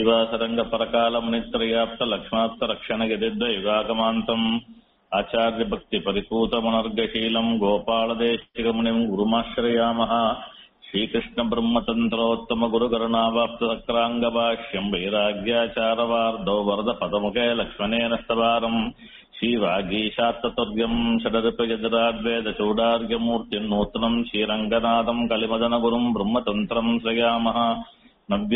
श्रीवासरङ्गपरकालमुनित्रयाप्तलक्ष्मात्तरक्षणगदिद्वयुगागमान्तम् आचार्यभक्तिपरिपूतमनर्गशीलम् गोपालदेशिकमुनिम् गुरुमाश्रयामः श्रीकृष्णब्रह्मतन्त्रोत्तमगुरुकरुणावाप्तसक्राङ्गभाष्यम् वैराग्याचारवार्धौ वरदपदमुखे लक्ष्मणेन स्तवारम् श्रीवागीशात्ततुर्यम् षडरुपयजराद्वेदचूडार्यमूर्तिम् नूतनम् श्रीरङ्गनाथम् कलिमदनगुरुम् ब्रह्मतन्त्रम् श्रयामः नव्यः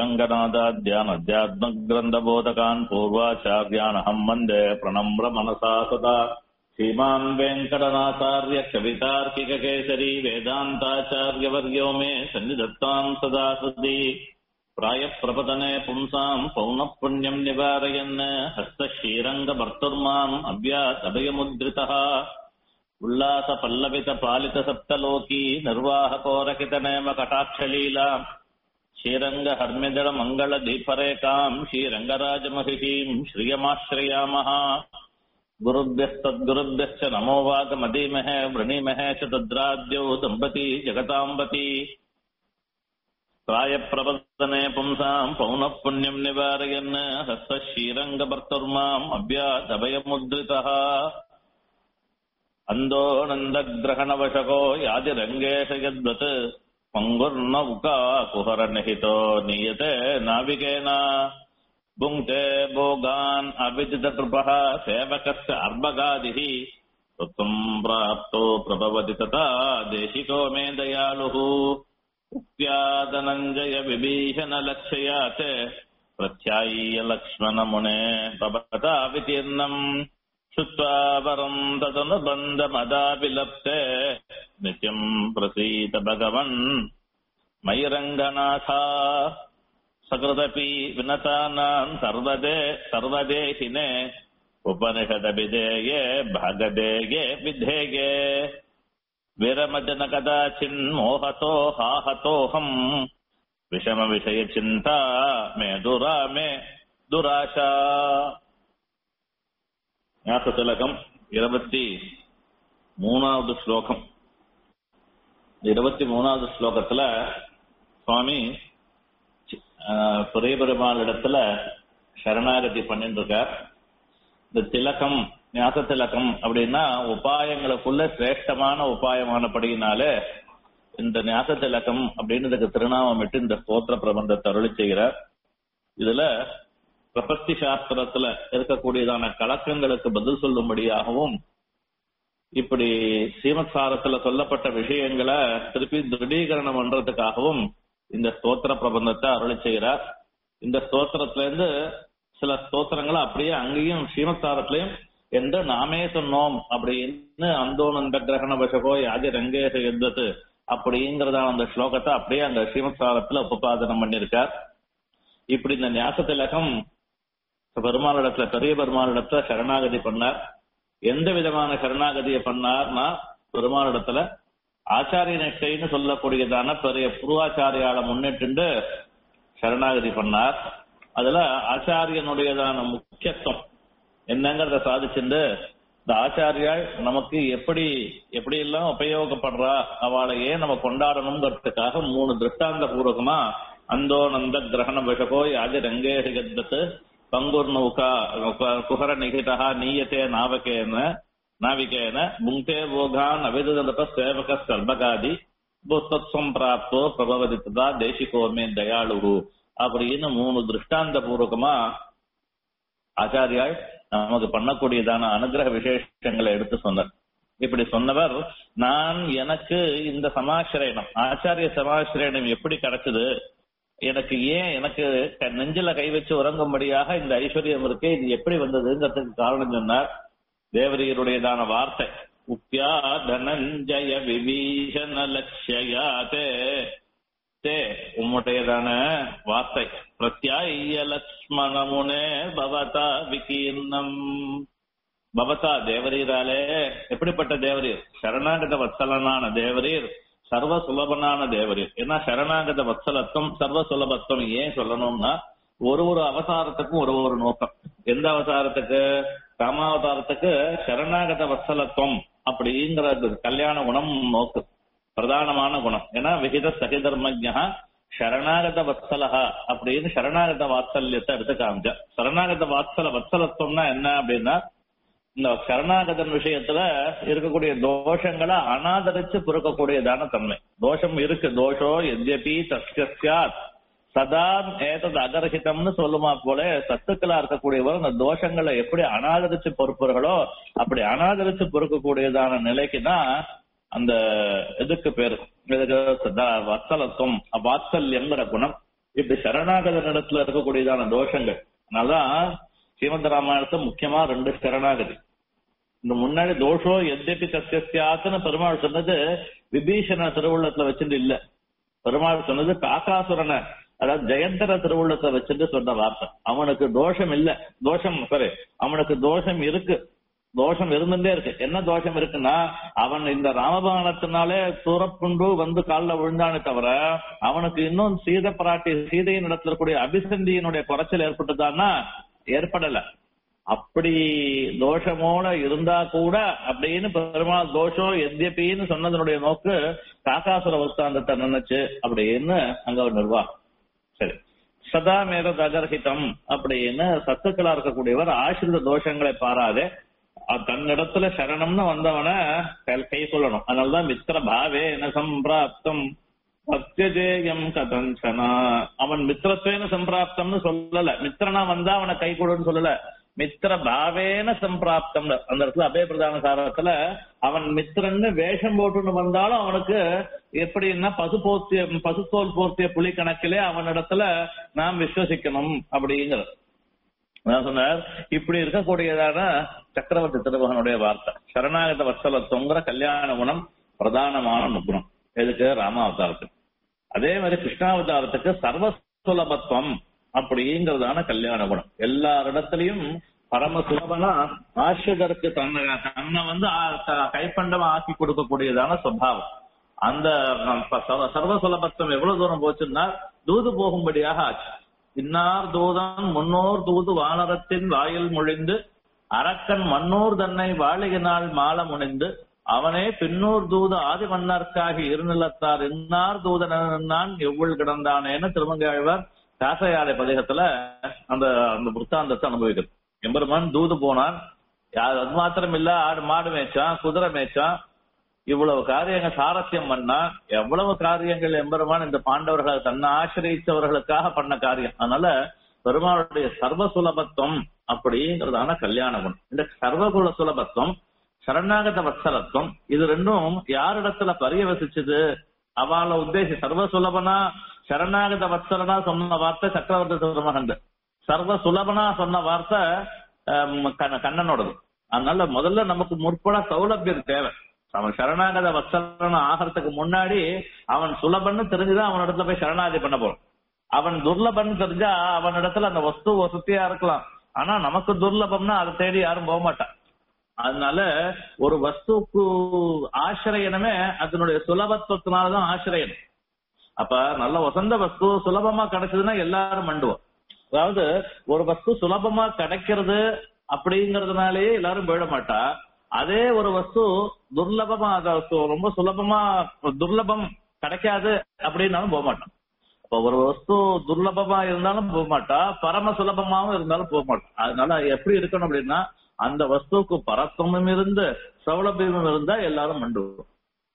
श्रीरङ्गनाथाद्यानध्यात्मग्रन्थबोधकान् पूर्वाचार्यानहम् वन्दे प्रणम्र मनसा सदा श्रीमान् वेङ्कटनाथार्य कवितार्किककेसरी वेदान्ताचार्यवर्यो मे सन्निधत्ताम् सदा सति प्रायप्रपतने पुंसाम् पौनःपुण्यम् निवारयन् हस्तश्रीरङ्गभर्तुर्माम् अव्यातभयमुद्रितः उल्लासपल्लवितपालितसप्तलोकी निर्वाहकोरकितनेम कटाक्षलीला श्रीरङ्गहर्म्यदलमङ्गलदीपरेकाम् श्रीरङ्गराजमहिषीम् श्रियमाश्रयामः गुरुभ्यस्तद्गुरुभ्यश्च नमो वागमदीमहे वृणीमहे च तद्राद्यौ दम्पती जगताम्बती प्रायप्रवर्तने पुंसाम् पौनःपुण्यम् निवारयन् हस्तश्रीरङ्गभर्तुर्माम् अव्यादभयमुद्रितः अन्दोनन्दग्रहणवशको यादिरङ्गेश यद्वत् पङ्गुर्नौका कुहरनिहितो नीयते नाविकेन भुङ्क्ते भोगान् अविदितकृपः सेवकस्य अर्भगादिः त्वम् प्राप्तो प्रभवति तथा देशिको मे दयालुः उक्त्यादनञ्जय विभीषणलक्ष्यात् प्रत्याय्य लक्ष्मणमुने भवता वितीर्णम् श्रुत्वा परम् तदनुबन्धमदाभिलप्ते नित्यम् प्रसीत भगवन् मयि रङ्गनाथा सकृदपि विनतानाम् सर्वदे सर्वदेहिने उपनिषदभिधेये भागधेये विधेये विरमजन कदाचिन्मोहतो हाहतोऽहम् विषमविषयचिन्ता मे दुरा मे दुराशा ஞாசத்திலகம் இருபத்தி மூணாவது ஸ்லோகம் இருபத்தி மூணாவது ஸ்லோகத்துல சுவாமி பெரிய பெருமாள் இடத்துல சரணாகதி பண்ணிட்டு இருக்கார் இந்த திலகம் ஞாச திலகம் அப்படின்னா உபாயங்களுக்குள்ள சிரேஷ்டமான உபாயமானபடியினாலே இந்த ஞாச திலகம் அப்படின்றதுக்கு திருநாமம் விட்டு இந்த ஸ்தோத்திர பிரபந்தத்தை அருளி செய்கிறார் இதுல பிரபத்தி சாஸ்திரத்துல இருக்கக்கூடியதான கலக்கங்களுக்கு பதில் சொல்லும்படியாகவும் இப்படி ஸ்ரீமத் சாரத்துல சொல்லப்பட்ட விஷயங்களை திருப்பி திருடீகரணம் பண்றதுக்காகவும் இந்த ஸ்தோத்திர பிரபந்தத்தை அருளி செய்கிறார் இந்த ஸ்தோத்திரத்துல இருந்து சில ஸ்தோத்திரங்களை அப்படியே அங்கேயும் ஸ்ரீமத் சாரத்திலையும் என்று நாமே சொன்னோம் அப்படின்னு அந்தோனந்த கிரகண வசகோ யாதி ரங்கேச யுத்தத்து அப்படிங்கிறதான அந்த ஸ்லோகத்தை அப்படியே அந்த ஸ்ரீமத் சாரத்துல உபபாதனம் பண்ணியிருக்கார் இப்படி இந்த ஞாச திலகம் பெருமாளிடத்துல பெரிய பெருமாளிடத்துல சரணாகதி பண்ணார் எந்த விதமான சரணாகதியை பண்ணார்னா பெருமாளிடத்துல ஆச்சாரிய நிஷ்டைன்னு சொல்லக்கூடியதான பெரிய பூர்வாச்சாரியால முன்னிட்டு சரணாகதி பண்ணார் அதுல ஆச்சாரியனுடையதான முக்கியத்துவம் என்னங்கிறத சாதிச்சுண்டு இந்த ஆச்சாரியால் நமக்கு எப்படி எப்படி எல்லாம் உபயோகப்படுறா அவளை ஏன் நம்ம கொண்டாடணுங்கிறதுக்காக மூணு திருஷ்டாந்த பூர்வகமா அந்தோ நந்த கிரகண விஷகோ யாதி ரங்கேஷ கத்தத்து பங்குர்நௌகா குஹர நிகிதா நீயத்தே நாவகேன நாவிகேன புங்கே போகான் அவிததப சேவக சர்பகாதி புத்தத்வம் பிராப்தோ பிரபவதி ததா தேசிகோமே தயாளு அப்படின்னு மூணு திருஷ்டாந்த பூர்வகமா ஆச்சாரியால் நமக்கு பண்ணக்கூடியதான அனுகிரக விசேஷங்களை எடுத்து சொன்னார் இப்படி சொன்னவர் நான் எனக்கு இந்த சமாசிரயணம் ஆச்சாரிய சமாசிரயணம் எப்படி கிடைச்சது எனக்கு ஏன் எனக்கு நெஞ்சில கை வச்சு உறங்கும்படியாக இந்த ஐஸ்வர்யம் இருக்கு இது எப்படி வந்ததுங்கிறதுக்கு காரணம் சொன்னார் தேவரியருடையதான வார்த்தை உக்யா தனஞ்சய விபீஷண லட்சயாதே தே உம்முடையதான வார்த்தை பிரத்யாய லக்ஷ்மணமுனே பவதா விகீர்ணம் பவதா தேவரீராலே எப்படிப்பட்ட தேவரீர் சரணாகத வத்சலனான தேவரீர் சர்வ சுலபனான தேவரீர் ஏன்னா சரணாகத வத்சலத்துவம் சர்வ சுலபத்துவம் ஏன் சொல்லணும்னா ஒரு ஒரு அவதாரத்துக்கும் ஒரு ஒரு நோக்கம் எந்த அவதாரத்துக்கு ராமாவதாரத்துக்கு சரணாகத வத்சலத்துவம் அப்படிங்கிற கல்யாண குணம் நோக்கு பிரதானமான குணம் ஏன்னா விகித சகிதர்மஜா சரணாகத வத்சலஹா அப்படின்னு சரணாகத வாத்சல்யத்தை எடுத்து காமிச்சா சரணாகத வாத்சல வத்சலத்துவம்னா என்ன அப்படின்னா இந்த சரணாகதன் விஷயத்துல இருக்கக்கூடிய தோஷங்களை அனாதரிச்சு பொறுக்கக்கூடியதான தன்மை தோஷம் இருக்கு தோஷோ எத்யபி தஸ்யாத் சதா ஏதது அகர்ஹிதம்னு சொல்லுமா போல சத்துக்களா இருக்கக்கூடியவர் அந்த தோஷங்களை எப்படி அனாதரிச்சு பொறுப்பார்களோ அப்படி அனாதரிச்சு பொறுக்கக்கூடியதான நிலைக்கு தான் அந்த இதுக்கு பேரு இதுக்கு சதா வத்சலத்துவம் வாத்சல்யங்கிற குணம் இப்படி சரணாகத இடத்துல இருக்கக்கூடியதான தோஷங்கள் அதனாலதான் ஸ்ரீமந்த ராமாயணத்தை முக்கியமா ரெண்டு சரணாகதி இந்த முன்னாடி தோஷோ எத்தப்பி சத்தியசியாத்துன்னு பெருமாள் சொன்னது விபீஷண திருவுள்ளத்துல வச்சுட்டு இல்ல பெருமாள் சொன்னது காக்காசுரனை அதாவது ஜெயந்தர திருவுள்ளத்தை வச்சுட்டு சொன்ன வார்த்தை அவனுக்கு தோஷம் இல்ல தோஷம் சாரி அவனுக்கு தோஷம் இருக்கு தோஷம் இருந்துட்டே இருக்கு என்ன தோஷம் இருக்குன்னா அவன் இந்த ராமபானத்தினாலே தூரப்புண்டு வந்து காலில் விழுந்தானே தவிர அவனுக்கு இன்னும் சீத பிராட்டி சீதையின் இடத்துல கூடிய அபிசந்தியினுடைய குறைச்சல் ஏற்பட்டுதான்னா ஏற்படல அப்படி தோஷமோட இருந்தா கூட அப்படின்னு பெருமாள் தோஷம் எத்யப்பின்னு சொன்னதனுடைய நோக்கு காக்காசுர வஸ்தாந்தத்தை நினைச்சு அப்படின்னு அங்க ஒரு நிர்வாகம் சரி சதா மேத தகர்ஹிதம் அப்படின்னு சத்துக்களா இருக்கக்கூடியவர் ஆசிரித தோஷங்களை பாராதே தன்னிடத்துல சரணம்னு வந்தவன கை சொல்லணும் அதனாலதான் மித்திர பாவே ந சம்பிராப்தம் சத்தியஜேயம் கதஞ்சனா அவன் மித்திரத்வேன சம்பிராப்தம்னு சொல்லல மித்திரனா வந்தா அவனை கை கொடுன்னு சொல்லல மித்திர பாவேன சம்பிராப்தம் அந்த இடத்துல அபய பிரதான சாரத்துல அவன் மித்திரன்னு வேஷம் போட்டுன்னு வந்தாலும் அவனுக்கு எப்படின்னா பசு போர்த்திய பசுத்தோல் போர்த்திய புலி கணக்கிலே அவனிடத்துல நாம் விசுவசிக்கணும் அப்படிங்கிறது நான் சொன்னார் இப்படி இருக்கக்கூடியதான சக்கரவர்த்தி திருமகனுடைய வார்த்தை சரணாகத வத்சலத்துவங்கிற கல்யாண குணம் பிரதானமான குணம் எதுக்கு ராமாவதாரத்துக்கு அதே மாதிரி கிருஷ்ணாவதாரத்துக்கு சர்வ சுலபத்துவம் அப்படிங்கிறதான கல்யாண குணம் எல்லாரிடத்திலையும் பரம சுலபனா ஆசிரியருக்கு தன்னை தன்னை வந்து கைப்பண்டமா ஆக்கி கொடுக்கக்கூடியதான சுவாவம் அந்த சர்வ சுலபத்துவம் எவ்வளவு தூரம் போச்சுன்னா தூது போகும்படியாக ஆச்சு இன்னார் தூதன் முன்னோர் தூது வானரத்தின் வாயில் முழிந்து அரக்கன் மன்னோர் தன்னை வாழிகினால் மால முனிந்து அவனே பின்னூர் தூது ஆதி மன்னர்க்காகி இருநிலத்தார் இன்னார் தூதன் நான் எவ்வள் கிடந்தானேன்னு திருமங்காழ்வார் காசையாலை பதிகத்துல அந்த அந்த புத்தாந்தத்தை அனுபவிக்கிறது எம்பெருமான் தூது போனான் அது மாத்திரம் இல்ல ஆடு மாடு மேய்ச்சான் குதிரை மேய்ச்சான் இவ்வளவு காரியங்கள் சாரத்தியம் பண்ணா எவ்வளவு காரியங்கள் எம்பெருமான் இந்த பாண்டவர்களை தன்னை ஆசிரியத்தவர்களுக்காக பண்ண காரியம் அதனால பெருமாளுடைய சர்வ சுலபத்துவம் அப்படிங்கிறதான கல்யாண குணம் இந்த சர்வகுல சுலபத்துவம் சரணாகத வத்சலத்துவம் இது ரெண்டும் யாரிடத்துல பரியவசிச்சது அவளை உத்தேசி சர்வ சுலபனா சரணாகத வத்சலனா சொன்ன வார்த்தை சக்கரவர்த்தி திருமகன் சர்வ சுலபனா சொன்ன வார்த்தை கண்ணனோடது அதனால முதல்ல நமக்கு முற்பட சௌலபியம் தேவை அவன் சரணாகத வத்சலன ஆகிறதுக்கு முன்னாடி அவன் சுலபன்னு தெரிஞ்சுதான் அவன் இடத்துல போய் சரணாகதி பண்ண போறோம் அவன் துர்லபன்னு தெரிஞ்சா அவன் இடத்துல அந்த வஸ்து வசதியா இருக்கலாம் ஆனா நமக்கு துர்லபம்னா அதை தேடி யாரும் போக மாட்டான் அதனால ஒரு வஸ்துக்கு ஆசிரியனமே அதனுடைய சுலபத்துவத்தினாலதான் ஆசிரியன் அப்ப நல்ல வசந்த வஸ்து சுலபமா கிடைச்சதுன்னா எல்லாரும் மண்டுவோம் அதாவது ஒரு வஸ்து சுலபமா கிடைக்கிறது அப்படிங்கறதுனாலயே எல்லாரும் போயிட மாட்டா அதே ஒரு வஸ்து துர்லபமா ரொம்ப சுலபமா துர்லபம் கிடைக்காது அப்படின்னாலும் போக மாட்டான் அப்ப ஒரு வஸ்து துர்லபமா இருந்தாலும் போக மாட்டா பரம சுலபமாவும் இருந்தாலும் போக மாட்டான் அதனால எப்படி இருக்கணும் அப்படின்னா அந்த வஸ்துக்கு பரத்துவமும் இருந்து சௌலபியமும் இருந்தா எல்லாரும் மண்டுவோம்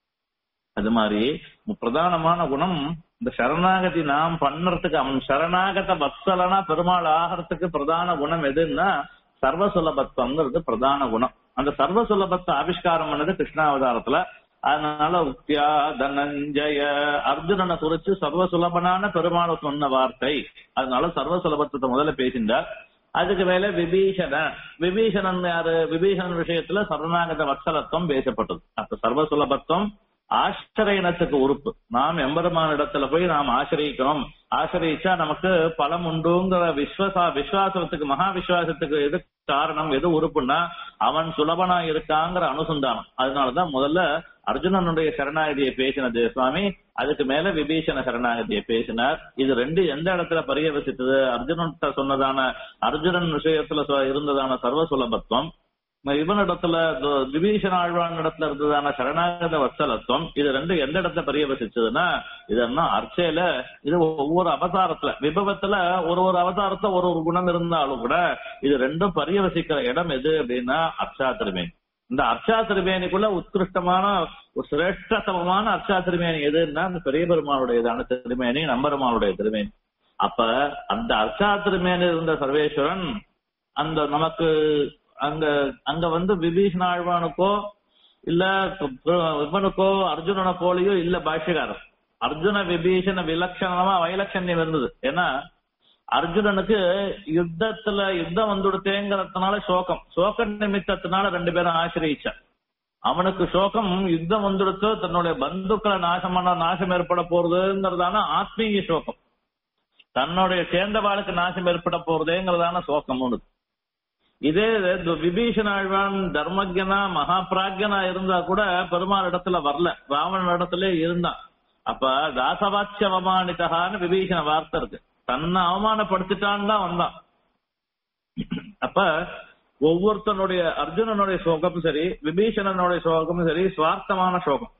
அது மாதிரி பிரதானமான குணம் இந்த சரணாகதி நாம் பண்ணறதுக்கு அவன் சரணாகத வத்சலனா பெருமாள் ஆகிறதுக்கு பிரதான குணம் எதுன்னா சர்வ சுலபத்துவங்கிறது பிரதான குணம் அந்த சர்வ சுலபத்தை ஆவிஷ்காரம் பண்ணது கிருஷ்ணாவதாரத்துல அதனால உத்தியா தனஞ்சய அர்ஜுனனை குறிச்சு சர்வ சுலபனான பெருமாள் சொன்ன வார்த்தை அதனால சர்வ சுலபத்தை முதல்ல பேசிண்டார் அதுக்கு மேல விபீஷண விபீஷணன் யாரு விபீஷணன் விஷயத்துல சரணாகத வத்சலத்துவம் பேசப்பட்டது அப்ப சர்வ சுலபத்துவம் ஆசிரியனத்துக்கு உறுப்பு நாம் எம்பெருமான இடத்துல போய் நாம் ஆசிரியக்கிறோம் ஆசிரியிச்சா நமக்கு பலம் உண்டுங்கிற விஸ்வசா விசுவாசத்துக்கு மகா விசுவாசத்துக்கு எது காரணம் எது உறுப்புன்னா அவன் சுலபனா இருக்காங்கிற அனுசந்தானம் அதனாலதான் முதல்ல அர்ஜுனனுடைய சரணாகதியை பேசினது சுவாமி அதுக்கு மேல விபீஷண சரணாகதியை பேசினார் இது ரெண்டு எந்த இடத்துல பரியவசித்தது அர்ஜுனன் சொன்னதான அர்ஜுனன் விஷயத்துல இருந்ததான சர்வ சுலபத்துவம் இவனிடத்துல து- விபீஷண ஆழ்வான் இடத்துல இருந்ததான சரணாகத வத்சலத்துவம் இது ரெண்டு எந்த இடத்துல பரியவசிச்சதுன்னா இதெல்லாம் அர்ச்சையில இது ஒவ்வொரு அவதாரத்துல விபவத்துல ஒரு ஒரு அவதாரத்துல ஒரு ஒரு குணம் இருந்தாலும் கூட இது ரெண்டும் பரியவசிக்கிற இடம் எது அப்படின்னா அர்ச்சா திருமேனி இந்த அர்ச்சா திருமேனிக்குள்ள உத்கிருஷ்டமான ஒரு சிரேஷ்டதமமான அர்ச்சா திருமேனி எதுன்னா இந்த பெரிய பெருமாளுடையதான திருமேனி நம்பெருமாளுடைய திருமேனி அப்ப அந்த அர்ச்சா திருமேனி இருந்த சர்வேஸ்வரன் அந்த நமக்கு அங்க அங்க வந்து விபீஷண ஆழ்வானுக்கோ இல்ல இவனுக்கோ அர்ஜுனனை போலியோ இல்ல பாஷ்யகாரர் அர்ஜுன விபீஷண விலட்சணமா வைலட்சண்யம் இருந்தது ஏன்னா அர்ஜுனனுக்கு யுத்தத்துல யுத்தம் வந்துடுத்தேங்கிறதுனால சோகம் சோக நிமித்தத்தினால ரெண்டு பேரும் ஆசிரியிச்சான் அவனுக்கு சோகம் யுத்தம் வந்துடுத்து தன்னுடைய பந்துக்களை நாசமான நாசம் ஏற்பட போறதுங்கிறதான ஆத்மீக சோகம் தன்னுடைய சேர்ந்தவாளுக்கு நாசம் ஏற்பட போறதேங்கிறதான சோகம் உனக்கு இதே இது விபீஷண ஆழ்வான் தர்மஜனா மகாபிராஜனா இருந்தா கூட பெருமாள் இடத்துல வரல ராவணன் இடத்துல இருந்தான் அப்ப தாசவாட்சிய அவமானிதகான்னு விபீஷண வார்த்தை இருக்கு தன்னை அவமானப்படுத்திட்டான்னு தான் வந்தான் அப்ப ஒவ்வொருத்தனுடைய அர்ஜுனனுடைய சோகமும் சரி விபீஷணனுடைய சோகமும் சரி சுவார்த்தமான சோகம்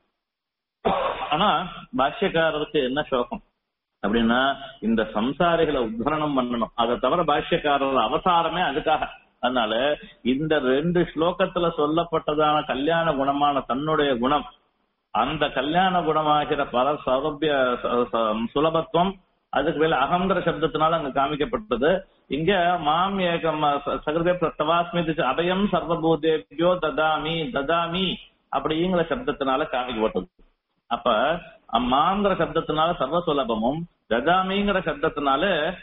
ஆனா பாஷ்யக்காரருக்கு என்ன சோகம் அப்படின்னா இந்த சம்சாரிகளை உத்தரணம் பண்ணணும் அதை தவிர பாஷ்யக்காரர் அவசாரமே அதுக்காக அதனால இந்த ரெண்டு ஸ்லோகத்துல சொல்லப்பட்டதான கல்யாண குணமான தன்னுடைய குணம் அந்த கல்யாண குணமாகிற பல சௌரபிய ச- ச- சுலபத்துவம் அதுக்கு மேல அகங்கிற சப்தத்தினால அங்க காமிக்கப்பட்டது இங்க மாம் ஏகம் ச- சகிருதே பிரத்தவாஸ்மி அபயம் சர்வபூதேபியோ ததாமி ததாமி அப்படிங்கிற சப்தத்தினால காமிக்கப்பட்டது அப்ப அம்மாங்கிற சப்தத்தினால சர்வ சுலபமும் ததாமிங்கிற சப்தத்தினால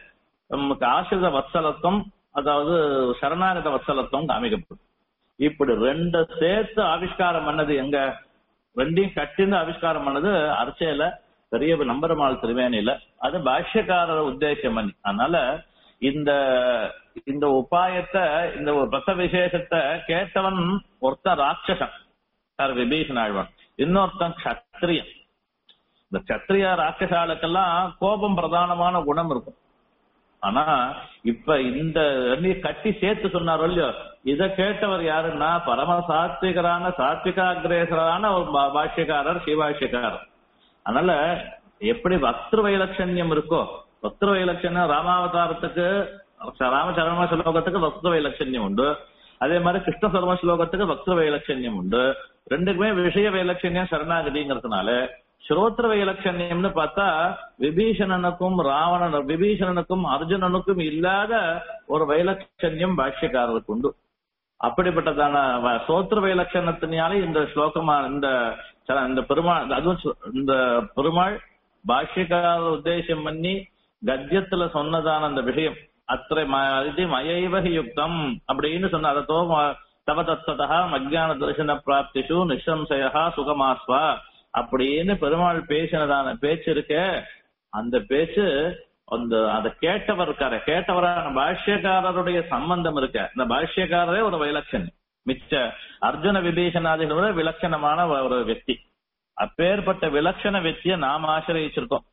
நமக்கு ஆசிரித வத்சலத்துவம் அதாவது சரணாகத வத்சலத்துவம் காமிக்கப்படும் இப்படி ரெண்டு சேர்த்து ஆவிஷ்காரம் பண்ணது எங்க ரெண்டையும் கட்டிந்து ஆவிஷ்காரம் பண்ணது அர்ச்சையில பெரிய நம்பருமாள் திருவேணியில அது பாஷ்யக்காரர் உத்தேசம் பண்ணி அதனால இந்த இந்த உபாயத்தை இந்த ஒரு ரச விசேஷத்தை கேட்டவன் ஒருத்தன் ராட்சசன் சார் விபீஷன் ஆழ்வான் இன்னொருத்தன் கத்திரியன் இந்த கத்திரியா ராட்சசாளுக்கெல்லாம் கோபம் பிரதானமான குணம் இருக்கும் ஆனா இப்ப இந்த ரெண்டையும் கட்டி சேர்த்து சொன்னாரோ இல்லையோ இத கேட்டவர் யாருன்னா பரம சாத்விகரான சாத்விகாகிரேசரான ஒரு பா- பாஷ்யக்காரர் சிவாஷ்யக்காரர் அதனால எப்படி வக்திரு வைலட்சண்யம் இருக்கோ வக்திரு வைலட்சண்யம் ராமாவதாரத்துக்கு ராமச்சரண ஸ்லோகத்துக்கு வக்திரு வைலட்சண்யம் உண்டு அதே மாதிரி கிருஷ்ண சர்ம ஸ்லோகத்துக்கு வக்திரு வைலட்சண்யம் உண்டு ரெண்டுக்குமே விஷய வைலட்சண்யம் சரணாகதிங்கிறதுனால ஸ்ரோத்திர வைலட்சண்யம்னு பார்த்தா விபீஷணனுக்கும் ராவணன் விபீஷணனுக்கும் அர்ஜுனனுக்கும் இல்லாத ஒரு வைலட்சண்யம் பாஷ்யக்காரருக்கு உண்டு அப்படிப்பட்டதான வ- சோத்திர வைலட்சணத்தினாலே இந்த ஸ்லோகமா இந்த ச- இந்த பெருமாள் அதுவும் சு- இந்த பெருமாள் பாஷ்யக்கார உத்தேசம் பண்ணி கத்தியத்துல சொன்னதான அந்த விஷயம் அத்திரை ம- இது மயைவகி யுக்தம் அப்படின்னு சொன்ன அதோ தவ தத்ததா மஜ்ஞான தரிசன பிராப்திஷு நிசம்சயா சுகமாஸ்வா அப்படின்னு பெருமாள் பேசினதான பேச்சு இருக்க அந்த பேச்சு அந்த அதை கேட்டவர் இருக்காரு கேட்டவரான பாஷ்யக்காரருடைய சம்பந்தம் இருக்க இந்த பாஷ்யக்காரரே ஒரு விலட்சணம் மிச்ச அர்ஜுன விபீஷணாதிகளோட விலட்சணமான ஒரு వ్యక్తి அப்பேற்பட்ட விலட்சண వ్యక్తిயை நாம் ஆசிரியிச்சிருக்கோம்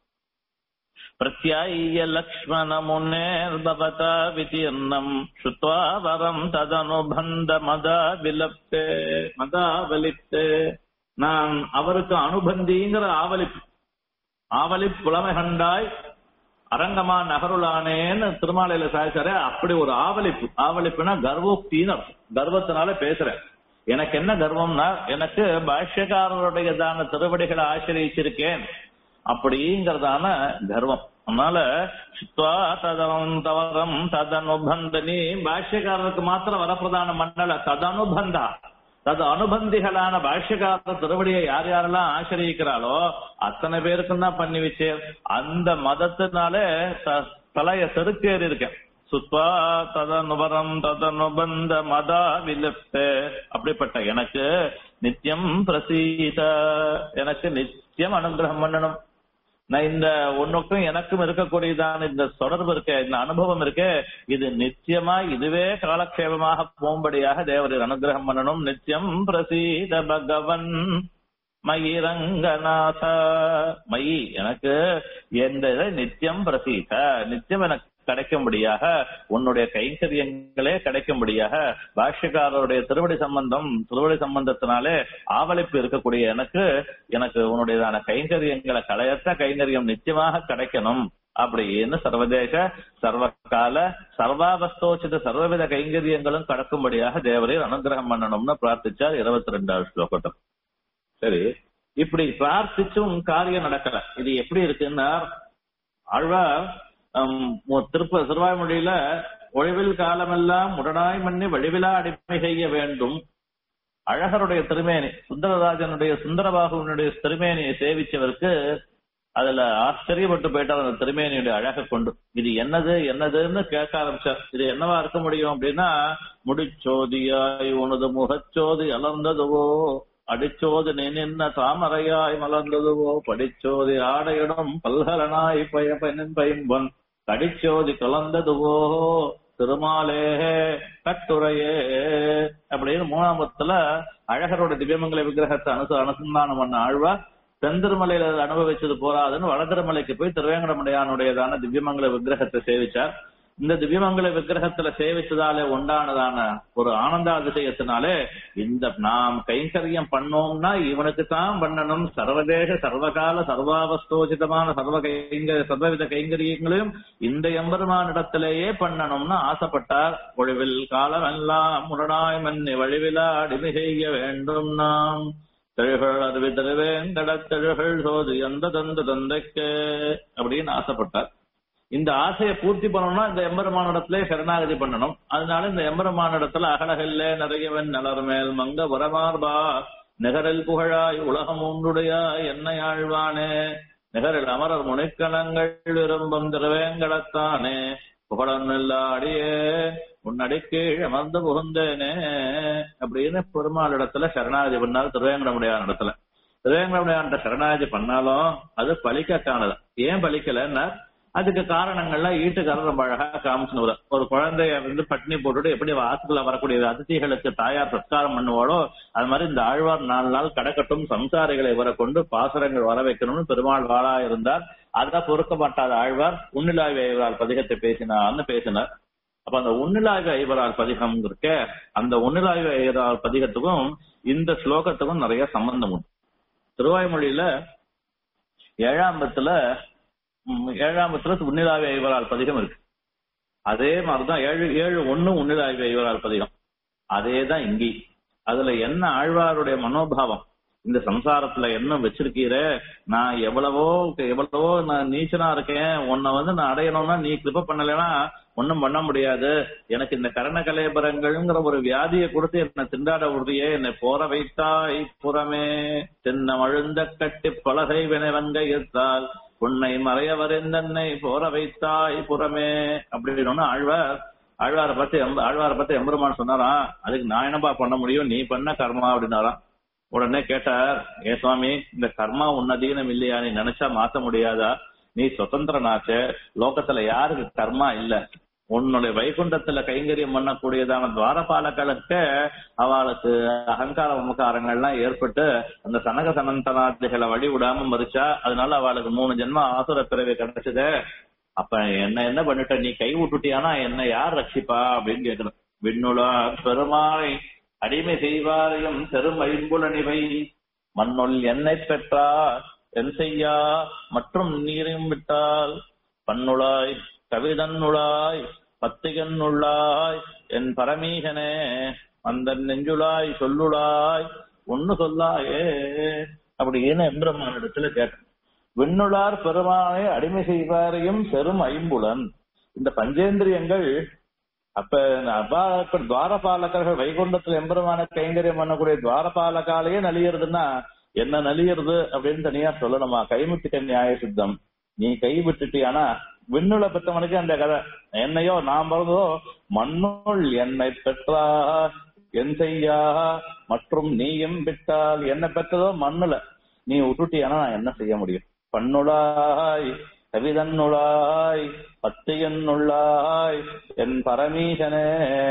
பிரத்யாய லக்ஷ்மண முன்னேர்பவதா விதீர்ணம் சுத்வா வரம் ததனுபந்த மதா விலப்தே மதா வலிப்தே நான் அவருக்கு அனுபந்திங்கிற ஆவலிப்பு ஆவலிப் புலமை கண்டாய் அரங்கமா நகருளானேன்னு திருமாலையில சாதிச்சாரு அப்படி ஒரு ஆவலிப்பு ஆவலிப்புனா கர்வோக்தின்னு அர்த்தம். கர்வத்தினால பேசுறேன் எனக்கு என்ன கர்வம்னா எனக்கு பாஷ்யக்காரருடையதான திருவடிகளை ஆசிரியிச்சிருக்கேன் அப்படிங்கறதான கர்வம் அதனால சுத்வா ததம் தவரம் ததனுபந்தனி பாஷ்யக்காரருக்கு மாத்திரம் வரப்பிரதான மண்டல ததனுபந்தா தது அனுபந்திகளான பாஷ்யக்கார திருவடியை யார் யாரெல்லாம் ஆசிரியிக்கிறாளோ அத்தனை பேருக்கும் தான் பண்ணி வச்சேன் அந்த மதத்தினாலே த- தலைய செருக்கேறி இருக்கேன் சுத்வா ததனுபரம் ததனுபந்த மதா விலுப்த அப்படிப்பட்ட எனக்கு நித்தியம் பிரசீத எனக்கு நித்தியம் அனுகிரகம் பண்ணணும் நான் இந்த ஒண்ணுக்கும் எனக்கும் இருக்கக்கூடியதான இந்த தொடர்பு இருக்க இந்த அனுபவம் இருக்க இது நித்தியமா இதுவே காலக்ஷேபமாக போகும்படியாக தேவரின் அனுகிரகம் பண்ணணும் நித்தியம் பிரசீத பகவன் மயி ரங்கநாத மயி எனக்கு எந்த இதை நித்தியம் பிரசீத நித்தியம் எனக்கு கிடைக்கும்படியாக உன்னுடைய கைங்கரியங்களே கிடைக்கும்படியாக பாஷ்யக்காரருடைய திருவடி சம்பந்தம் திருவடி சம்பந்தத்தினாலே ஆவலிப்பு இருக்கக்கூடிய எனக்கு எனக்கு உன்னுடையதான கைங்கரியங்களை களையற்ற கைங்கரியம் நிச்சயமாக கிடைக்கணும் அப்படின்னு சர்வதேச சர்வகால சர்வாவஸ்தோச்சித சர்வவித கைங்கரியங்களும் கடக்கும்படியாக தேவரையும் அனுகிரகம் பண்ணணும்னு பிரார்த்திச்சார் இருபத்தி ரெண்டாவது ஸ்லோகத்தில் சரி இப்படி பிரார்த்திச்சும் காரியம் நடக்கல இது எப்படி இருக்குன்னா ஆழ்வார் திருப்ப திருவாய்மொழியில ஒழிவில் காலமெல்லாம் உடனாய் மண்ணி வழிவிலா அடிமை செய்ய வேண்டும் அழகருடைய திருமேனி சுந்தரராஜனுடைய சுந்தரபாகுவனுடைய திருமேனியை சேவிச்சவருக்கு அதுல ஆச்சரியப்பட்டு போயிட்டார் அந்த திருமேனியுடைய அழகை கொண்டு இது என்னது என்னதுன்னு கேட்க ஆரம்பிச்சார் இது என்னவா இருக்க முடியும் அப்படின்னா முடிச்சோதியாய் உனது முகச்சோதி அலர்ந்ததுவோ அடிச்சோது நின்ன தாமரையாய் மலர்ந்ததுவோ படிச்சோதி ஆடையிடம் பல்கலனாய் பய பயனின் பயன்பன் கடிச்சோதி கலந்ததுவோ திருமாலே கட்டுரையே அப்படின்னு மூணாமத்துல அழகரோட திவ்யமங்கல விக்கிரகத்தை அனுச அனுசந்தானம் பண்ண ஆழ்வா தென்திருமலையில அனுபவிச்சது போராதுன்னு வடதிருமலைக்கு போய் திருவேங்கடமுடையானுடையதான திவ்யமங்கல விக்கிரகத்தை சேவிச்சார் இந்த திவ்யமங்கல விக்கிரகத்துல சேவிச்சதாலே உண்டானதான ஒரு ஆனந்தாதிசயத்தினாலே இந்த நாம் கைங்கரியம் பண்ணோம்னா இவனுக்கு தான் பண்ணணும் சர்வதேச சர்வகால சர்வாவஸ்தோசிதமான சர்வ கைங்க சர்வவித கைங்கரியங்களையும் இந்த எம்பெருமானிடத்திலேயே பண்ணணும்னு ஆசைப்பட்டார் ஒழிவில் காலம் எல்லாம் முரணாய் மன்னி வழிவிலா அடிமை செய்ய வேண்டும் நாம் தெழுகள் அருவி திருவேங்கட தெழுகள் சோது எந்த தந்த தந்தைக்கு அப்படின்னு ஆசைப்பட்டார் இந்த ஆசையை பூர்த்தி பண்ணணும்னா இந்த எம்பெருமானிடத்திலே சரணாகதி பண்ணணும் அதனால இந்த எம்பெருமானிடத்துல அகலகல்ல நிறையவன் நலர் மேல் மங்க வரமார்பா நிகரில் புகழாய் உலகம் ஒன்றுடையாய் என்னை ஆழ்வானே நிகரில் அமரர் முனைக்கணங்கள் விரும்பும் திருவேங்கடத்தானே புகழன்னில்லா அடியே உன்னடிக்கீழ் அமர்ந்து புகுந்தேனே அப்படின்னு பெருமாள் இடத்துல சரணாகதி பண்ணால் திருவேங்கடமுடையான் இடத்துல திருவேங்கடமுடையான் சரணாகதி பண்ணாலும் அது பலிக்கக்கானது ஏன் பலிக்கலன்னா அதுக்கு காரணங்கள்லாம் ஈட்டுக்காரர் ரொம்ப அழகா காமிச்சுன்னு ஒரு குழந்தைய வந்து பட்னி போட்டுட்டு எப்படி வாசத்துல வரக்கூடிய அதிதிகளுக்கு தாயார் சத்காரம் பண்ணுவாளோ அது மாதிரி இந்த ஆழ்வார் நாலு நாள் கடக்கட்டும் சம்சாரிகளை வர கொண்டு பாசரங்கள் வர வைக்கணும்னு பெருமாள் வாழா இருந்தார் அதான் பொறுக்க மாட்டாத ஆழ்வார் உன்னிலாய் ஐவரால் பதிகத்தை பேசினார்னு பேசினார் அப்ப அந்த உன்னிலாய்வு ஐவரால் பதிகம் இருக்க அந்த உன்னிலாய்வு ஐவரால் பதிகத்துக்கும் இந்த ஸ்லோகத்துக்கும் நிறைய சம்பந்தம் உண்டு திருவாய்மொழியில ஏழாம் பத்துல ஏழாம் பத்துல உன்னிலாய்வு ஐவரால் பதிகம் இருக்கு அதே மாதிரிதான் ஏழு ஏழு ஒண்ணு உன்னிலாய்வு ஐவரால் பதிகம் அதே தான் இங்கே அதுல என்ன ஆழ்வாருடைய மனோபாவம் இந்த சம்சாரத்துல என்ன வச்சிருக்கீர நான் எவ்வளவோ எவ்வளவோ நான் நீச்சனா இருக்கேன் உன்னை வந்து நான் அடையணும்னா நீ கிருப்ப பண்ணலைன்னா ஒன்னும் பண்ண முடியாது எனக்கு இந்த கரண கலேபரங்கள்ங்கிற ஒரு வியாதியை கொடுத்து என்ன திண்டாட உறுதியே என்னை போற வைத்தாய் புறமே சின்ன அழுந்த கட்டி பலகை வினைவங்கையத்தால் உன்னை மறைய வரைந்தன்னை போற வைத்தாய் புறமே அப்படின்னு ஆழ்வார் ஆழ்வாரை பத்தி ஆழ்வாரை பத்தி எம்பெருமான் சொன்னாராம் அதுக்கு நான் என்னப்பா பண்ண முடியும் நீ பண்ண கர்மா அப்படின்னாராம் உடனே கேட்டார் ஏ சுவாமி இந்த கர்மா உன்னதீனம் இல்லையா நீ நினைச்சா மாத்த முடியாதா நீ சுதந்திரனாச்ச லோகத்துல யாருக்கு கர்மா இல்ல உன்னுடைய வைகுண்டத்துல கைங்கரியம் பண்ணக்கூடியதான துவாரபாலக்களுக்கு அவளுக்கு அகங்கார மமக்காரங்கள்லாம் ஏற்பட்டு அந்த சனக சனந்தனாதிகளை வழி விடாம மறிச்சா அதனால அவளுக்கு மூணு ஜென்ம ஆசுர பிறவி கிடைச்சது அப்ப என்ன என்ன பண்ணிட்ட நீ கை விட்டுட்டியானா என்ன யார் ரட்சிப்பா அப்படின்னு கேட்கணும் விண்ணுலா பெருமாளை அடிமை செய்வாரையும் பெரும் ஐம்புலனிவை மண்ணுள் என்னை பெற்றார் என் செய்யா மற்றும் நீரையும் விட்டால் பண்ணுளாய் கவிதன்னுளாய் பத்திகன்னுள்ளாய் என் பரமீகனே அந்த நெஞ்சுளாய் சொல்லுளாய் ஒன்னு சொல்லாயே அப்படின்னு எம்பிரமான இடத்துல கேட்டேன் விண்ணுளார் பெருமானை அடிமை செய்வாரையும் பெரும் ஐம்புலன் இந்த பஞ்சேந்திரியங்கள் அப்ப அப்ப துவாரபாலகர்கள் வைகுண்டத்துல எம்பெருமான கைங்கரியம் பண்ணக்கூடிய துவாரபாலகாலேயே நலியறதுன்னா என்ன நலியறது அப்படின்னு தனியா சொல்லணுமா கைமுத்திக்க நியாய சித்தம் நீ கை விட்டுட்டியானா விண்ணுல பெற்றவனுக்கு அந்த கதை என்னையோ நாம் பிறந்ததோ மண்ணுள் என்னை பெற்றா என் செய்யா மற்றும் நீயும் விட்டால் என்ன பெற்றதோ மண்ணுல நீ விட்டுட்டியானா நான் என்ன செய்ய முடியும் பண்ணுளாய் கவிதன்னுளாய் பத்தியன்னுள்ளாய் என் பரமீசனே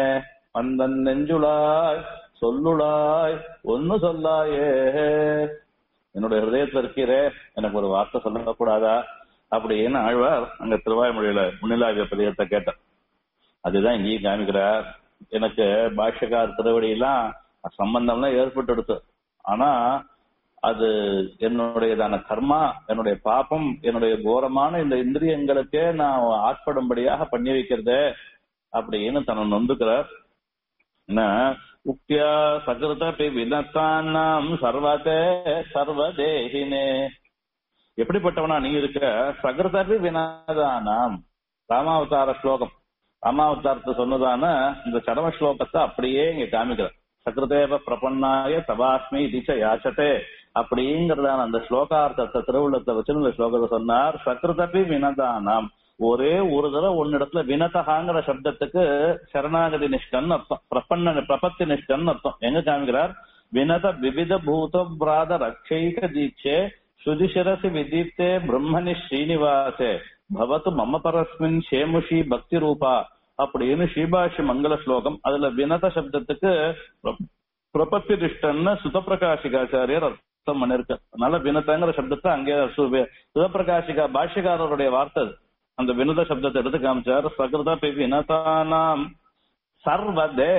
வந்தன் நெஞ்சுளாய் சொல்லுளாய் ஒன்னு சொல்லாயே என்னுடைய ஹிருதயத்துல இருக்கிறே எனக்கு ஒரு வார்த்தை சொல்லக்கூடாதா அப்படின்னு ஆழ்வார் அங்க திருவாய்மொழியில முன்னிலாவிய பதியத்தை கேட்டார் அதுதான் இங்கேயும் காமிக்கிறார் எனக்கு பாஷ்யக்கார் திருவடியெல்லாம் சம்பந்தம்லாம் ஏற்பட்டு எடுத்து ஆனா அது என்னுடையதான கர்மா என்னுடைய பாப்பம் என்னுடைய கோரமான இந்த இந்திரியங்களுக்கே நான் ஆட்படும்படியாக பண்ணி வைக்கிறதே அப்படின்னு தன்னை நொந்துக்கிறார் என்ன உக்தியா சகிருதபி வினத்தானாம் சர்வதே சர்வதேகினே எப்படிப்பட்டவனா நீ இருக்க சகிருதபி வினதானாம் ராமாவதார ஸ்லோகம் ராமாவதாரத்தை சொன்னதான இந்த சடம ஸ்லோகத்தை அப்படியே இங்க காமிக்கிற சகிருதேவ பிரபன்னாய தபாஸ்மி திச்ச யாச்சதே அப்படிங்கறதான அந்த ஸ்லோகார்த்தத்தை திருவுள்ளத்தை வச்சு இந்த ஸ்லோகத்தை சொன்னார் சகிருதபி வினதானாம் ஒரே ஒரு தடவை ஒன்னிடத்துல வினதகாங்கிற சப்தத்துக்கு சரணாகதி நிஷ்டன் அர்த்தம் பிரபன்ன பிரபத்தி நிஷ்டன் அர்த்தம் எங்க காமிக்கிறார் வினத விவித பூத பிராத ரக்ஷைக தீட்சே சுதிசிரசி விதீப்தே பிரம்மணி ஸ்ரீனிவாசே பவத்து மம பரஸ்மின் சேமுஷி பக்தி ரூபா அப்படின்னு ஸ்ரீபாஷி மங்கள ஸ்லோகம் அதுல வினத சப்தத்துக்கு பிரபத்தி நிஷ்டன்னு சுதப்பிரகாஷிகாச்சாரியர் அர்த்தம் பண்ணிருக்கு அதனால வினதங்கிற சப்தத்தை அங்கே சுதப்பிரகாஷிகா பாஷ்யக்காரருடைய வார்த்தை அந்த வினத சப்தத்தை எடுத்து காமிச்சார் சகிருத பி வினதானாம் சர்வதே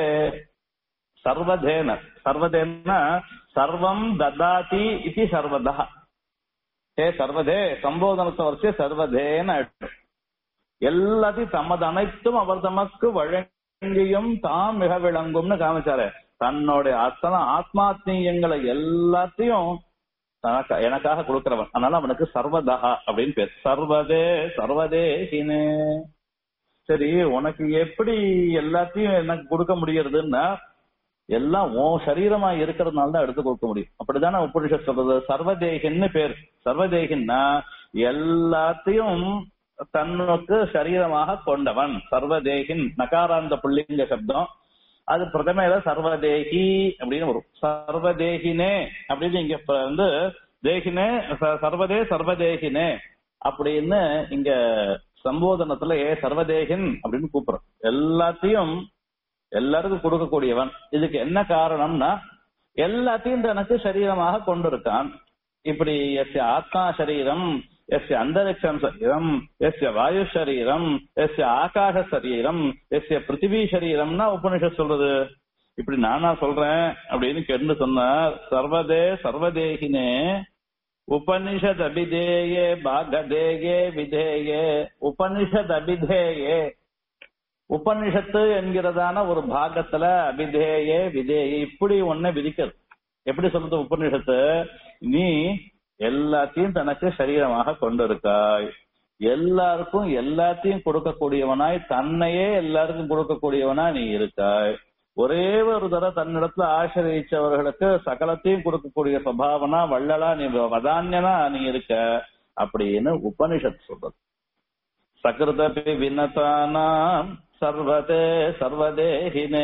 சர்வதேன சர்வதேன சர்வம் ததாதி இது சர்வதா ஹே சர்வதே சம்போதனத்தை வச்சு சர்வதேன எல்லாத்தையும் தமது அனைத்தும் அவர் தமக்கு வழங்கியும் தாம் மிக விளங்கும்னு காமிச்சாரு தன்னுடைய அத்தனை ஆத்மாத்மீயங்களை எல்லாத்தையும் தனக்கு எனக்காக கொடுக்கிறவன் அதனால அவனுக்கு சர்வதா அப்படின்னு பேர் சர்வதே சர்வதே ஹினே சரி உனக்கு எப்படி எல்லாத்தையும் எனக்கு கொடுக்க முடியறதுன்னா எல்லாம் உன் சரீரமா இருக்கிறதுனால தான் எடுத்து கொடுக்க முடியும் அப்படிதானே உபனிஷத் சொல்றது சர்வதேகின்னு பேர் சர்வதேகின்னா எல்லாத்தையும் தன்னுக்கு சரீரமாக கொண்டவன் சர்வதேகின் நகாராந்த புள்ளிங்க சப்தம் அது பிரதமையில சர்வதேகி அப்படின்னு வரும் சர்வதேகினே அப்படின்னு இங்க வந்து தேகினே சர்வதே சர்வதேகினே அப்படின்னு இங்க சம்போதனத்துல ஏ சர்வதேகின் அப்படின்னு கூப்பிடுறோம் எல்லாத்தையும் எல்லாருக்கும் கொடுக்கக்கூடியவன் இதுக்கு என்ன காரணம்னா எல்லாத்தையும் தனக்கு சரீரமாக கொண்டிருக்கான் இப்படி எஸ் ஆத்மா சரீரம் எஸ் அந்தரிக்ஷம் சரீரம் எஸ் வாயு சரீரம் எஸ் ஆகாச சரீரம் எஸ் பிருத்திவி சரீரம்னா உபனிஷத் சொல்றது இப்படி நானா சொல்றேன் அப்படின்னு கேட்டு சொன்னார் சர்வதே சர்வதேகினே உபனிஷத் அபிதேயே பாகதேயே விதேயே உபனிஷத் அபிதேயே உபனிஷத்து என்கிறதான ஒரு பாகத்துல அபிதேயே விதேயே இப்படி ஒன்ன விதிக்கிறது எப்படி சொல்றது உபனிஷத்து நீ எல்லாத்தையும் தனக்கு சரீரமாக கொண்டிருக்காய் எல்லாருக்கும் எல்லாத்தையும் கொடுக்கக்கூடியவனாய் தன்னையே எல்லாருக்கும் கொடுக்கக்கூடியவனா நீ இருக்காய் ஒரே ஒரு தடவை தன்னிடத்துல ஆசிரியச்சவர்களுக்கு சகலத்தையும் கொடுக்கக்கூடிய சபாவனா வள்ளலா நீ வதான்யனா நீ இருக்க அப்படின்னு உபனிஷத் சொல்றது சகிருதபி வினதானாம் சர்வதே சர்வதேகினே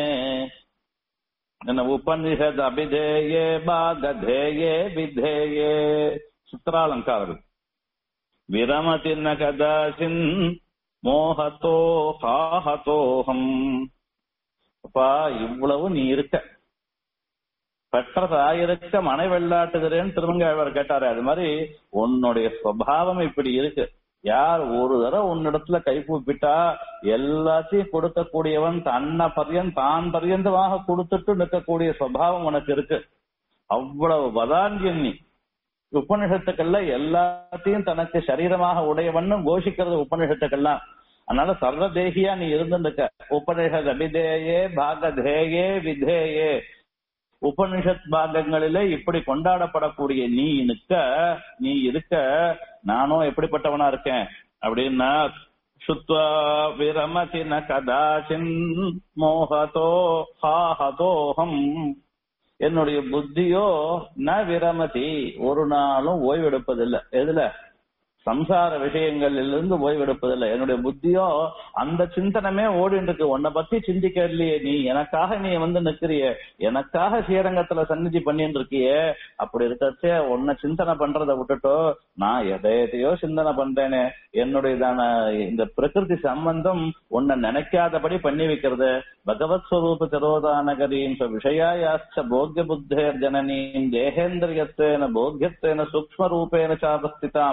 என்ன உபனிஷத் அபிதேயே பாகதேயே விதேயே சித்திராலங்காரர்கள் விரமதி ந கதாசின் மோகத்தோ காஹத்தோகம் அப்பா இவ்வளவு நீ இருக்க பெற்றதாயிருக்க மனை வெள்ளாட்டுகிறேன்னு திருமங்காழ்வார் கேட்டாரு அது மாதிரி உன்னுடைய சுவாவம் இப்படி இருக்கு யார் ஒரு தடவை உன்னிடத்துல கை கூப்பிட்டா எல்லாத்தையும் கொடுக்கக்கூடியவன் தன்னை பரியன் தான் பரியந்தமாக கொடுத்துட்டு நிற்கக்கூடிய சுவாவம் உனக்கு இருக்கு அவ்வளவு வதான்யன் நீ உபனிஷத்துக்கள்ல எல்லாத்தையும் தனக்கு சரீரமாக உடையவன்னு கோஷிக்கிறது உபனிஷத்துக்கெல்லாம் அதனால சர்வதேகியா நீ இருந்துருக்க உபனிஷத் அபிதேயே பாகதேயே விதேயே உபனிஷத் பாகங்களிலே இப்படி கொண்டாடப்படக்கூடிய நீ நிற்க நீ இருக்க நானும் எப்படிப்பட்டவனா இருக்கேன் அப்படின்னா சுத்வா விரமதி ந கதாச்சின் மோகதோ ஹாஹதோஹம் என்னுடைய புத்தியோ ந விரமதி ஒரு நாளும் ஓய்வெடுப்பதில்லை எதுல சம்சார விஷயங்களிலிருந்து ஓய்வெடுப்பதில்லை என்னுடைய புத்தியோ அந்த சிந்தனமே ஓடிட்டு இருக்கு உன்னை பத்தி சிந்திக்க இல்லையே நீ எனக்காக நீ வந்து நிக்கிறிய எனக்காக ஸ்ரீரங்கத்துல சந்நிதி பண்ணிட்டு இருக்கியே அப்படி இருக்கச்சே உன்னை சிந்தனை பண்றதை விட்டுட்டோ நான் எதை எதையோ சிந்தனை பண்றேனே என்னுடையதான இந்த பிரகிருதி சம்பந்தம் உன்னை நினைக்காதபடி பண்ணி வைக்கிறது பகவத் ஸ்வரூப திரோதானகரீம் விஷயாயாச்ச போக்கிய புத்தேர் ஜனனீம் தேகேந்திரியத்வேன போக்கியத்வேன சூக்ம ரூபேன சாபஸ்திதாம்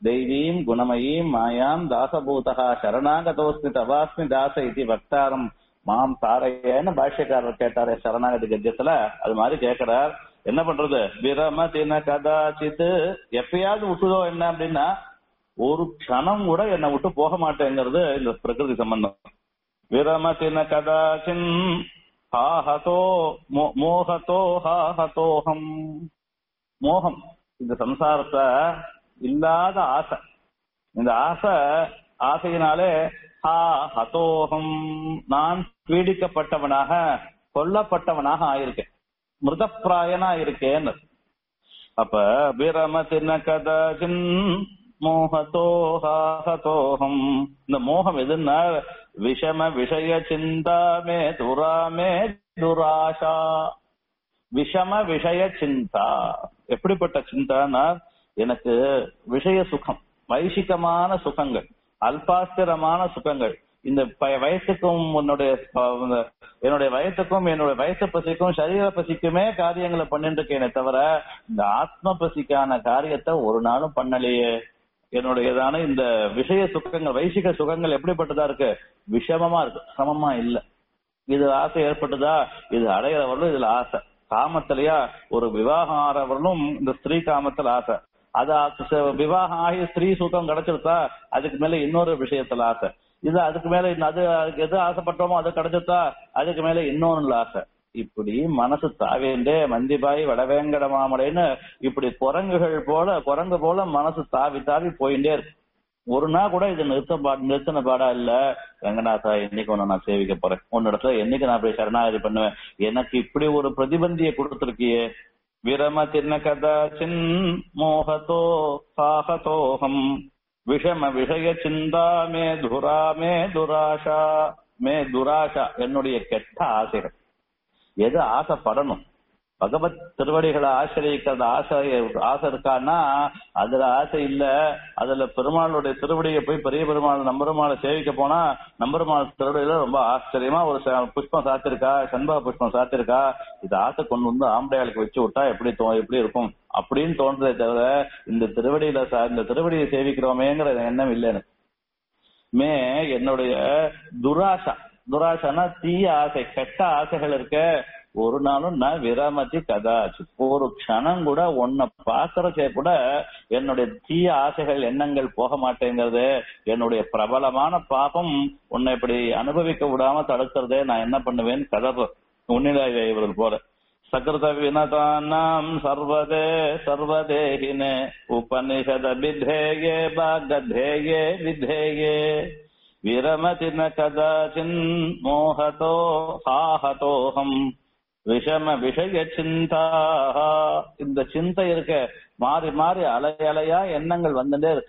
தெய்வீம் குணமயீம் மாயாம் தாசபூதகா சரணாகதோஸ்மி தவாஸ்மி தாச இது வக்தாரம் மாம் தாரையன்னு பாஷ்யக்காரர் கேட்டாரு சரணாகதி கத்தியத்துல அது மாதிரி கேட்கிறார் என்ன பண்றது விரமதின கதாச்சித்து எப்பயாவது விட்டுதோ என்ன அப்படின்னா ஒரு க்ஷணம் கூட என்னை விட்டு போக மாட்டேங்கிறது இந்த பிரகிருதி சம்பந்தம் விரமதின கதாச்சின் ஹாஹதோ மோ- மோகதோ ஹாஹதோஹம் மோகம் இந்த சம்சாரத்தை இல்லாத ஆசை இந்த ஆசை ஆசையினாலே ஹா ஹதோகம் நான் பீடிக்கப்பட்டவனாக கொல்லப்பட்டவனாக ஆயிருக்கேன் மிருதப்பிராயனா இருக்கேன்னு அப்ப விரமதின கதஜின் மோகதோஹாஹதோகம் இந்த மோகம் எதுன்னா விஷம விஷய சிந்தா மே துராமே துராஷா விஷம விஷய சிந்தா எப்படிப்பட்ட சிந்தானா எனக்கு விஷய சுகம் வைசிகமான சுகங்கள் அல்பாஸ்திரமான சுகங்கள் இந்த ப- வயசுக்கும் உன்னுடைய ப- இந்த என்னுடைய வயசுக்கும் என்னுடைய வயசு பசிக்கும் சரீர பசிக்குமே காரியங்களை பண்ணிட்டு இருக்கேனே தவிர இந்த ஆத்ம பசிக்கான காரியத்தை ஒரு நாளும் பண்ணலையே என்னுடையதான இந்த விஷய சுகங்கள் வைசிக சுகங்கள் எப்படிப்பட்டதா இருக்கு விஷமமா இருக்கு சமமா இல்ல இது ஆசை ஏற்பட்டதா இது அடையிறவர்களும் இதுல ஆசை காமத்திலயா ஒரு விவாகம் ஆறவர்களும் இந்த ஸ்திரீ காமத்துல ஆசை அது ஆசை- விவாகம் ஆகி ஸ்திரீ சுகம் கிடைச்சிருத்தா அதுக்கு மேல இன்னொரு விஷயத்துல ஆசை இது அதுக்கு மேல இன்னும் அது அதுக்கு எது ஆசைப்பட்டோமோ அது கிடைச்சிருத்தா அதுக்கு மேல இன்னொன்னுல ஆசை இப்படி மனசு தாவேண்டே மந்திபாய் வடவேங்கட மாமலைன்னு இப்படி குரங்குகள் போல குரங்கு போல மனசு தாவி தாவி போயிட்டே இருக்கு ஒரு நாள் கூட இது நிறுத்த பாடு நிறுத்தின பாடா இல்ல ரங்கநாதா என்னைக்கு ஒண்ணு நான் சேவிக்க போறேன் உன்னிடத்துல என்னைக்கு நான் போய் சரணாகதி பண்ணுவேன் எனக்கு இப்படி ஒரு பிரதிபந்தியை கொடுத்திருக்கியே விரம தின்ன கதாச்சின் மோகதோ சாகதோகம் விஷம விஷய சிந்தா மே துரா மே துராஷா மே துராஷா என்னுடைய கெட்ட ஆசைகள் எது ஆசைப்படணும் பகவத் திருவடிகளை ஆசிரியக்கிறது ஆசை ஆசை இருக்கான்னா அதுல ஆசை இல்ல அதுல பெருமாளுடைய திருவடியை போய் பெரிய பெருமாள் நம்பெருமாளை சேவிக்க போனா நம்பெருமாள் திருவடியில ரொம்ப ஆச்சரியமா ஒரு ச- புஷ்பம் சாத்திருக்கா சண்பக புஷ்பம் சாத்திருக்கா இது ஆசை கொண்டு வந்து ஆம்படையாளுக்கு வச்சு விட்டா எப்படி தோ எப்படி இருக்கும் அப்படின்னு தோன்றதே தவிர இந்த திருவடியில சா- இந்த திருவடியை சேவிக்கிறோமேங்கிற எண்ணம் இல்லை எனக்கு மே என்னுடைய துராசா துராசானா தீய ஆசை கெட்ட ஆசைகள் இருக்க ஒரு நாளும் நான் விராமத்தி கதாச்சு ஒரு க்ஷணம் கூட உன்னை பாக்குறச்சே கூட என்னுடைய தீய ஆசைகள் எண்ணங்கள் போக மாட்டேங்கிறது என்னுடைய பிரபலமான பாபம் உன்னை இப்படி அனுபவிக்க விடாம தடுக்கிறதே நான் என்ன பண்ணுவேன் கதவு உன்னிலாய் இவர்கள் போல சகிருத வினதானாம் சர்வதே சர்வதேகினே உபனிஷத விதேயே பாகதேயே விதேயே விரமதி ந கதாச்சின் மோகதோ ஹாஹதோஹம் விஷம விஷய சிந்தா இந்த சிந்தை இருக்க மாறி மாறி அலை அலையா எண்ணங்கள் வந்துட்டே இருக்கு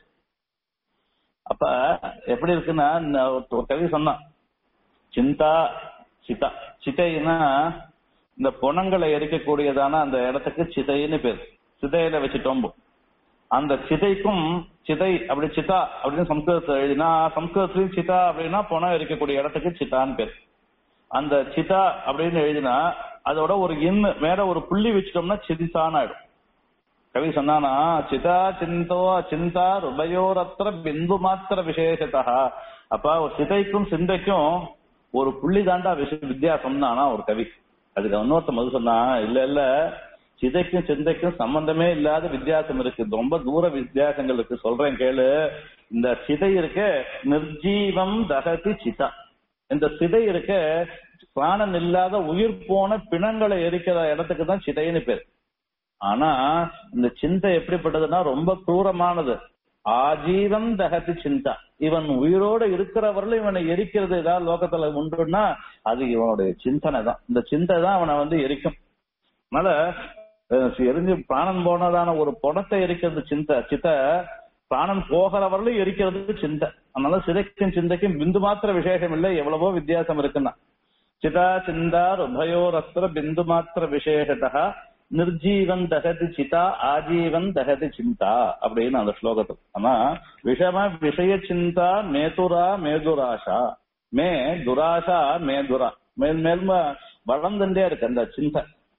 அப்ப எப்படி இருக்குன்னா இந்த ஒரு கவி சொன்னான் சிந்தா சிதா சிதைன்னா இந்த புணங்களை எரிக்கக்கூடியதான அந்த இடத்துக்கு சிதைன்னு பேர் சிதையில வச்சுட்டோம் அந்த சிதைக்கும் சிதை அப்படி சிதா அப்படின்னு சம்ஸ்கிருதத்துல எழுதினா சம்ஸ்கிருதத்திலையும் சிதா அப்படின்னா புணம் எரிக்கக்கூடிய இடத்துக்கு சிதான்னு பேர் அந்த சிதா அப்படின்னு எழுதினா அதோட ஒரு இன்னு மேல ஒரு புள்ளி வச்சிட்டோம்னா சிதிசான்னு ஆயிடும் கவி சொன்னானா சிதா சிந்தோ சிந்தா உபயோரத்திர பிந்து மாத்திர விசேஷத்தா அப்ப ஒரு சிதைக்கும் சிந்தைக்கும் ஒரு புள்ளி தாண்டா விஷ வித்தியாசம் தானா ஒரு கவி அதுக்கு இன்னொருத்த மது சொன்னா இல்ல இல்ல சிதைக்கும் சிந்தைக்கும் சம்பந்தமே இல்லாத வித்தியாசம் இருக்கு ரொம்ப தூர வித்தியாசங்கள் இருக்கு சொல்றேன் கேளு இந்த சிதை இருக்க நிர்ஜீவம் தகதி சிதா இந்த சிதை இருக்க பிராணன் இல்லாத உயிர் போன பிணங்களை எரிக்கிற இடத்துக்கு தான் சிதைன்னு பேர் ஆனா இந்த சிந்தை எப்படிப்பட்டதுன்னா ரொம்ப क्रूரமானது ஆஜீவம் தகதி சிந்தா இவன் உயிரோட இருக்கிறவர்களும் இவனை எரிக்கிறது ஏதாவது லோகத்துல உண்டுன்னா அது இவனுடைய சிந்தனை தான் இந்த சிந்தை தான் அவனை வந்து எரிக்கும் அதனால அஹ், எரிஞ்சு பிராணன் போனதான ஒரு பணத்தை எரிக்கிறது சிந்தை சித்த பிராணன் போகிறவர்களும் எரிக்கிறது சிந்தை அதனால சிதைக்கும் சிந்தைக்கும் பிந்து மாத்திர விசேஷம் இல்லை எவ்வளவோ வித்தியாசம் இருக்குன்னா சிதா சிந்தார் உபயோரஸ்திர பிந்து மாத்திர விசேஷத்தா நிர்ஜீவன் தகதி சிதா ஆஜீவன் தகதி சிந்தா அப்படின்னு அந்த ஸ்லோகத்தில் ஆனா விஷம விஷய சிந்தா மேதுரா மேதுராஷா மே துராஷா மேதுரா மேல் மேல் வளர்ந்துட்டே இருக்கு அந்த சிந்தை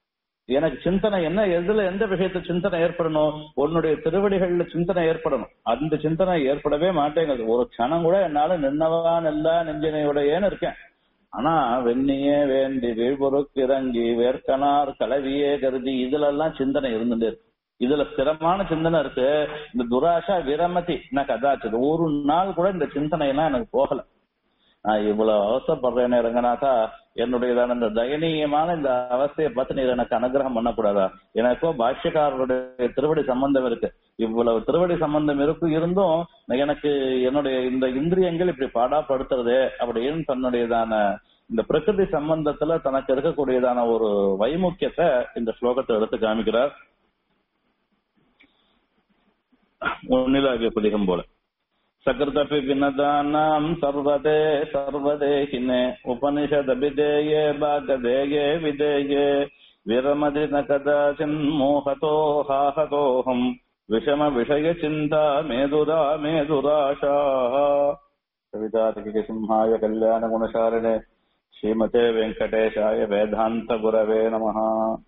எனக்கு சிந்தனை என்ன எதுல எந்த விஷயத்துல சிந்தனை ஏற்படணும் உன்னுடைய திருவடிகள்ல சிந்தனை ஏற்படணும் அந்த சிந்தனை ஏற்படவே மாட்டேங்குது ஒரு க்ஷணம் கூட என்னால நின்னவா நெல்லா நெஞ்சினையுடையேன்னு இருக்கேன் ஆனா வெண்ணியே வேண்டி வீழ்பொருக்கு இறங்கி வேர்க்கனார் கலவியே கருதி இதுல எல்லாம் சிந்தனை இருந்துட்டே இருக்கு இதுல ஸ்திரமான சிந்தனை இருக்கு இந்த துராஷா விரமதி நான் கதாச்சது ஒரு நாள் கூட இந்த சிந்தனை எல்லாம் எனக்கு போகல நான் இவ்வளவு அவசரப்படுறேனே ரங்கநாதா என்னுடையதான இந்த தயனீயமான இந்த அவஸ்தையை பார்த்து நீர் எனக்கு அனுகிரகம் பண்ணக்கூடாதா எனக்கோ பாஷ்யக்காரருடைய திருவடி சம்பந்தம் இருக்கு இவ்வளவு திருவடி சம்பந்தம் இருக்கு இருந்தும் எனக்கு என்னுடைய இந்த இந்திரியங்கள் இப்படி பாடாப்படுத்துறது அப்படின்னு தன்னுடையதான இந்த பிரகிருதி சம்பந்தத்துல தனக்கு இருக்கக்கூடியதான ஒரு வைமுக்கியத்தை இந்த ஸ்லோகத்தை எடுத்து காமிக்கிறார் ஒன்னிலாகிய புலிகம் போல सकृतपि विनदानाम् सर्वदे सर्वदेहिने उपनिषदभिधेये भागधेये विधेये विरमदि न कदाचिन्मोहतो हाहतोऽहम् विषमविषयचिन्ता मेदुरा मेदुराशाः कवितातिकिसिंहाय कल्याणगुणशालिने श्रीमते वेङ्कटेशाय वेदान्तगुरवे नमः